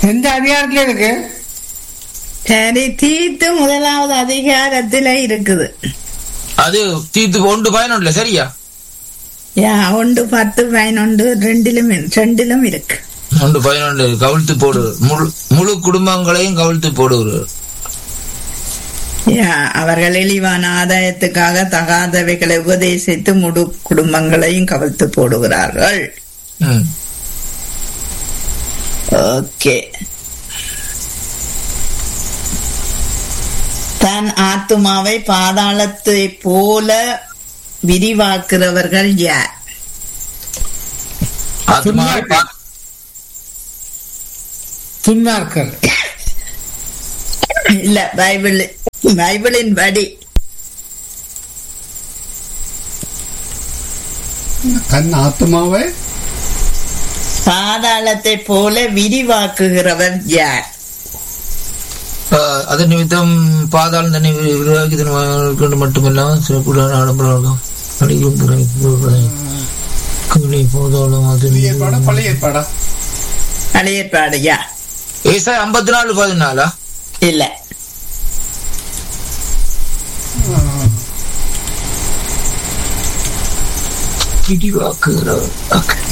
எந்த அதிகாரத்துல இருக்கு சரி தீத்து முதலாவது அதிகாரத்துல இருக்குது அது தீர்த்து ஒன்று பயனுள்ள சரியா யா ஒன்று பத்து பதினொன்று ரெண்டிலும் இரு- ரெண்டிலும் இருக்கு ஒன்று பதினொன்று கவிழ்த்து போடு முழு முழு குடும்பங்களையும் கவிழ்த்து போடுகிறார் யா அவர்கள் இழிவான ஆதாயத்துக்காக தகாதவைகளை உபதேசித்து முழு குடும்பங்களையும் கவிழ்த்து போடுகிறார்கள் ம். ஓகே தன் ஆத்துமாவை பாதாளத்தை போல விரிவாக்குறவர்கள் யார் ஆத்மாவை பா- துன்மார்க்கர் இல்ல பைபிள் பைபிளின் படி தன் ஆத்மாவை பாதாளத்தை போல விரிவாக்குகிறவர் யார் ஆஹ், அதன் நிமித்தம் பாதாளம் தன்னை விரிவாக்கி கொண்டு மட்டுமில்லாமல் சிறப்புடன் ஆடம்பரம் அடிக்கும் துறை கவிதை போதாலும் அது புதிய ஏற்பாடா பழைய ஏற்பாடா அலையற்பாடு யா ஏசா ஐம்பத்தி நாலு பதினாலா இல்ல விரிவாக்குகிறவர் Okay.